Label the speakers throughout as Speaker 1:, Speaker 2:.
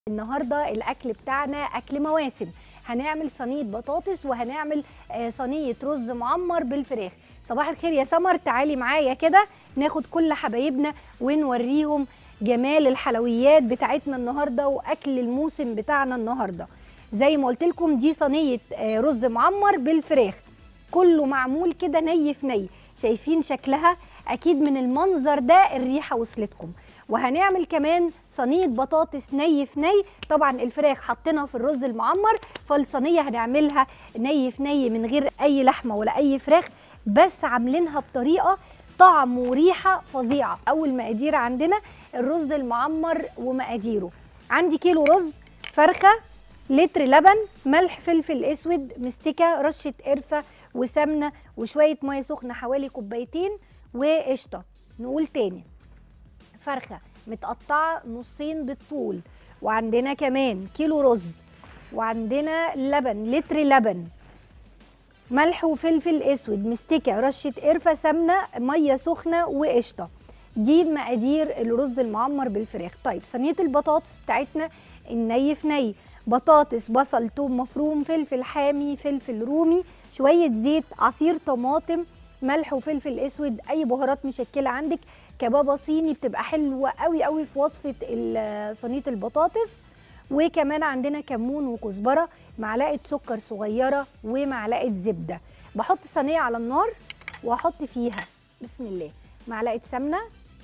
Speaker 1: النهارده الاكل بتاعنا اكل مواسم هنعمل صينيه بطاطس وهنعمل آه، صينيه رز معمر بالفراخ صباح الخير يا سمر تعالي معايا كده ناخد كل حبايبنا ونوريهم جمال الحلويات بتاعتنا النهارده واكل الموسم بتاعنا النهارده زي ما قلت لكم دي صينيه آه، رز معمر بالفراخ كله معمول كده ني في ني شايفين شكلها اكيد من المنظر ده الريحه وصلتكم وهنعمل كمان صينيه بطاطس ني في ني طبعا الفراخ حطيناها في الرز المعمر فالصينيه هنعملها ني في ني من غير اي لحمه ولا اي فراخ بس عاملينها بطريقه طعم وريحه فظيعه اول مقادير عندنا الرز المعمر ومقاديره عندي كيلو رز فرخه لتر لبن ملح فلفل اسود مستكه رشه قرفه وسمنه وشويه ميه سخنه حوالي كوبايتين وقشطه نقول تاني فرخه متقطعه نصين بالطول وعندنا كمان كيلو رز وعندنا لبن لتر لبن ملح وفلفل اسود مستكه رشه قرفه سمنه ميه سخنه وقشطه دي مقادير الرز المعمر بالفراخ طيب صينيه البطاطس بتاعتنا الني في ني بطاطس بصل توم مفروم فلفل حامي فلفل رومي شويه زيت عصير طماطم ملح وفلفل اسود اي بهارات مشكله عندك كبابه صيني بتبقى حلوه قوي قوي في وصفه ال- صينيه البطاطس وكمان عندنا كمون وكزبره معلقه سكر صغيره ومعلقه زبده بحط صينيه على النار واحط فيها بسم الله معلقه سمنه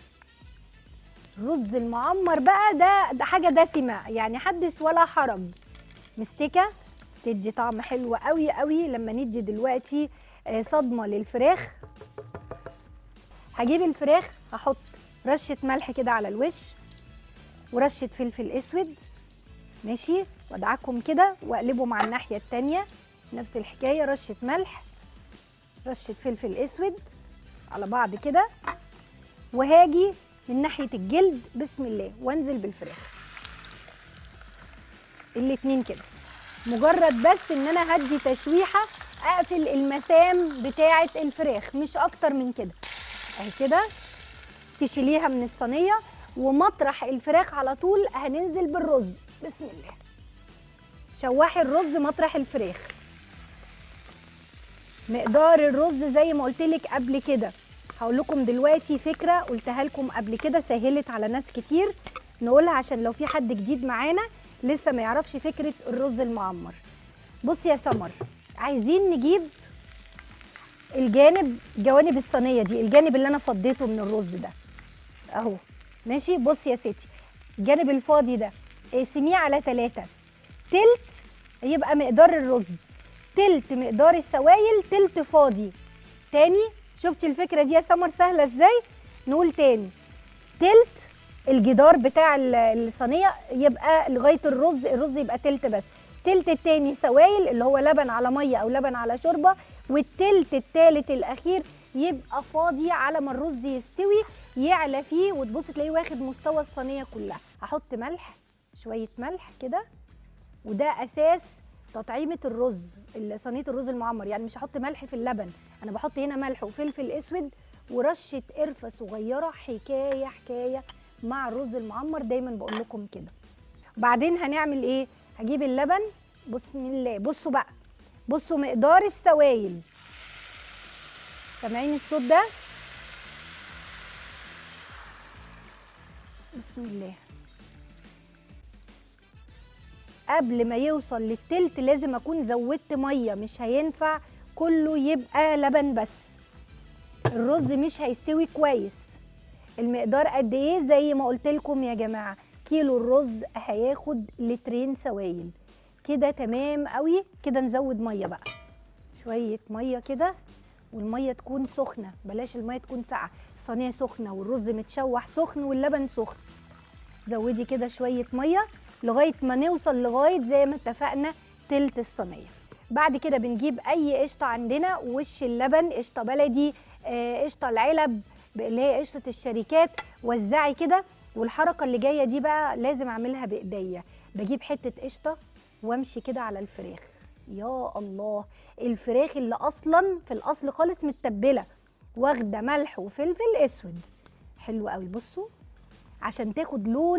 Speaker 1: الرز المعمر بقى ده ده حاجه دسمه يعني حدث ولا حرج مستكه تدي طعم حلو قوي قوي لما ندي دلوقتي آه، صدمه للفراخ هجيب الفراخ هحط رشه ملح كده على الوش ورشه فلفل اسود ماشي وادعكهم كده واقلبه مع الناحيه التانية نفس الحكايه رشه ملح رشه فلفل اسود على بعض كده وهاجي من ناحيه الجلد بسم الله وانزل بالفراخ الاتنين كده مجرد بس ان انا هدي تشويحه اقفل المسام بتاعه الفراخ مش اكتر من كده اهي كده تشيليها من الصينيه ومطرح الفراخ على طول هننزل بالرز بسم الله شوحي الرز مطرح الفراخ مقدار الرز زي ما قلت لك قبل كده هقول لكم دلوقتي فكره قلتها لكم قبل كده سهلت على ناس كتير نقولها عشان لو في حد جديد معانا لسه ما يعرفش فكره الرز المعمر بص يا سمر عايزين نجيب الجانب جوانب الصينيه دي الجانب اللي انا فضيته من الرز ده اهو ماشي بص يا ستي الجانب الفاضي ده اقسميه على ثلاثة تلت يبقى مقدار الرز تلت مقدار السوائل تلت فاضي تاني شفتي الفكره دي يا سمر سهله ازاي نقول تاني تلت الجدار بتاع ال- الصينيه يبقى لغايه الرز الرز يبقى تلت بس تلت التاني سوائل اللي هو لبن على ميه او لبن على شوربه والتلت التالت الاخير يبقى فاضي على ما الرز يستوي يعلى فيه وتبص تلاقيه واخد مستوى الصينيه كلها هحط ملح شويه ملح كده وده اساس تطعيمه الرز ال- صينيه الرز المعمر يعني مش هحط ملح في اللبن انا بحط هنا ملح وفلفل اسود ورشه قرفه صغيره حكايه حكايه مع الرز المعمر دايما بقول لكم كده بعدين هنعمل ايه هجيب اللبن بسم الله بصوا بقى بصوا مقدار السوائل سامعين الصوت ده بسم الله قبل ما يوصل للتلت لازم اكون زودت ميه مش هينفع كله يبقى لبن بس الرز مش هيستوي كويس المقدار قد ايه زي ما قلت لكم يا جماعه كيلو الرز هياخد لترين سوائل كده تمام قوي كده نزود ميه بقى شويه ميه كده والميه تكون سخنه بلاش الميه تكون ساقعه الصينيه سخنه والرز متشوح سخن واللبن سخن زودي كده شويه ميه لغايه ما نوصل لغايه زي ما اتفقنا تلت الصينيه بعد كده بنجيب اي قشطه عندنا وش اللبن قشطه بلدي آه، قشطه العلب اللي هي قشطه الشركات وزعي كده والحركه اللي جايه دي بقى لازم اعملها بايديا بجيب حته قشطه وامشي كده على الفراخ يا الله الفراخ اللي اصلا في الاصل خالص متبله واخده ملح وفلفل اسود حلو قوي بصوا عشان تاخد لون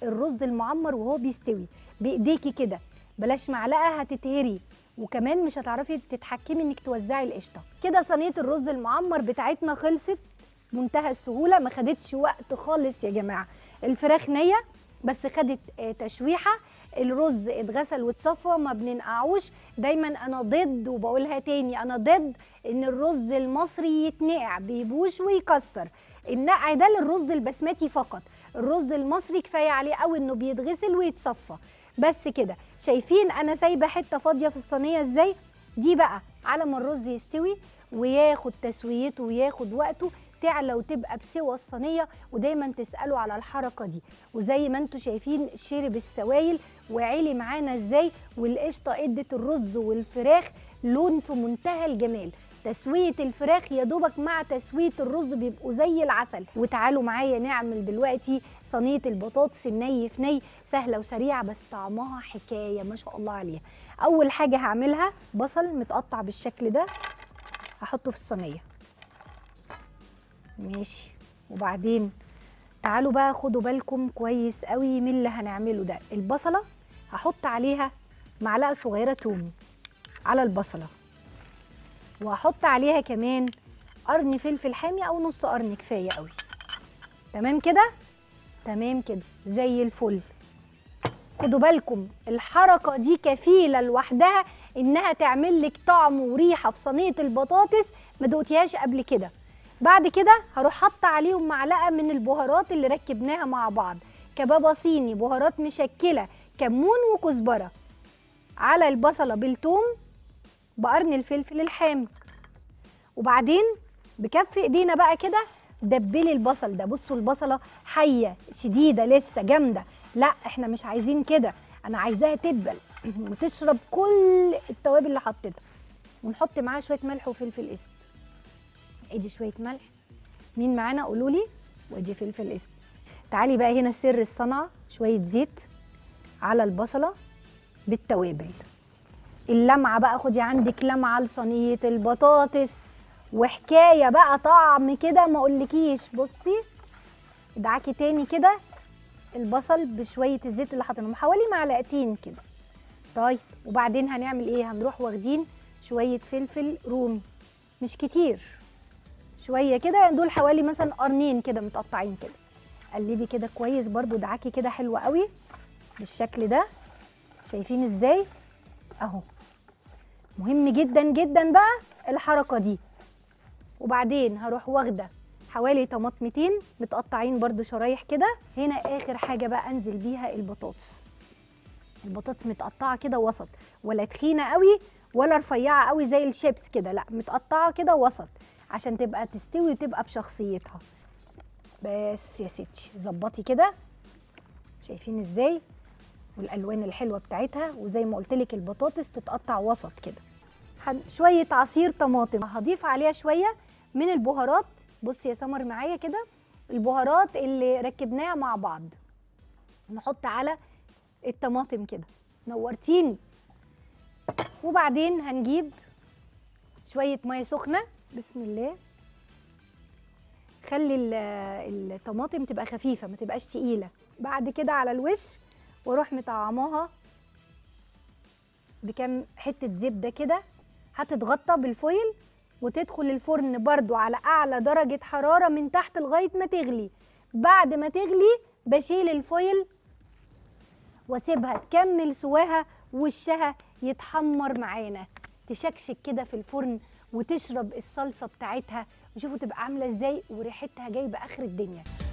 Speaker 1: الرز المعمر وهو بيستوي بايديكي كده بلاش معلقه هتتهري وكمان مش هتعرفي تتحكمي انك توزعي القشطه كده صينيه الرز المعمر بتاعتنا خلصت منتهى السهوله ما خدتش وقت خالص يا جماعه الفراخ نيه بس خدت آه، تشويحه الرز اتغسل واتصفى ما بننقعوش دايما انا ضد وبقولها تاني انا ضد ان الرز المصري يتنقع بيبوش ويكسر النقع ده للرز البسمتي فقط الرز المصري كفايه عليه قوي انه بيتغسل ويتصفى بس كده شايفين انا سايبه حته فاضيه في الصينيه ازاي دي بقى على ما الرز يستوي وياخد تسويته وياخد وقته تعلى وتبقى بسوى الصينيه ودايما تسالوا على الحركه دي وزي ما انتم شايفين شرب السوائل وعلي معانا ازاي والقشطه ادت الرز والفراخ لون في منتهى الجمال تسويه الفراخ يا دوبك مع تسويه الرز بيبقوا زي العسل وتعالوا معايا نعمل دلوقتي صينيه البطاطس الني في ني سهله وسريعه بس طعمها حكايه ما شاء الله عليها اول حاجه هعملها بصل متقطع بالشكل ده هحطه في الصينيه ماشي وبعدين تعالوا بقى خدوا بالكم كويس قوي من اللي هنعمله ده البصله هحط عليها معلقه صغيره توم على البصله وهحط عليها كمان قرن فلفل حامي او نص قرن كفايه قوي تمام كده تمام كده زي الفل خدوا بالكم الحركه دي كفيله لوحدها انها تعمل لك طعم وريحه في صينيه البطاطس ما دقتيهاش قبل كده بعد كده هروح حاطه عليهم معلقه من البهارات اللي ركبناها مع بعض كبابه صيني بهارات مشكله كمون وكزبره على البصله بالثوم بقرن الفلفل الحامي وبعدين بكف ايدينا بقى كده دبلي البصل ده بصوا البصله حيه شديده لسه جامده لا احنا مش عايزين كده انا عايزاها تدبل وتشرب كل التوابل اللي حطيتها ونحط معاها شويه ملح وفلفل اسود ادي شويه ملح مين معانا قولوا لي وادي فلفل اسود تعالي بقى هنا سر الصنعه شويه زيت على البصله بالتوابل اللمعه بقى خدي عندك لمعه لصينيه البطاطس وحكايه بقى طعم كده ما اقولكيش بصي ادعكي تاني كده البصل بشويه الزيت اللي حاطينهم حوالي معلقتين كده طيب وبعدين هنعمل ايه هنروح واخدين شويه فلفل رومي مش كتير شويه كده دول حوالي مثلا قرنين كده متقطعين كده قلبي كده كويس برضو دعكي كده حلو قوي بالشكل ده شايفين ازاي اهو مهم جدا جدا بقى الحركه دي وبعدين هروح واخده حوالي طماطمتين متقطعين برضو شرايح كده هنا اخر حاجه بقى انزل بيها البطاطس البطاطس متقطعه كده وسط ولا تخينه قوي ولا رفيعه قوي زي الشيبس كده لا متقطعه كده وسط عشان تبقى تستوي وتبقى بشخصيتها بس يا ستي ظبطي كده شايفين ازاي والالوان الحلوه بتاعتها وزي ما قلت لك البطاطس تتقطع وسط كده هن- شويه عصير طماطم هضيف عليها شويه من البهارات بصي يا سمر معايا كده البهارات اللي ركبناها مع بعض نحط على الطماطم كده نورتيني وبعدين هنجيب شويه ميه سخنه بسم الله خلي ال- الطماطم تبقى خفيفه ما تبقاش تقيله بعد كده على الوش واروح مطعماها بكام حته زبده كده هتتغطى بالفويل وتدخل الفرن برضو على اعلى درجه حراره من تحت لغايه ما تغلي بعد ما تغلي بشيل الفويل واسيبها تكمل سواها وشها يتحمر معانا تشكشك كده في الفرن وتشرب الصلصه بتاعتها وشوفوا تبقى عامله ازاي وريحتها جايبه اخر الدنيا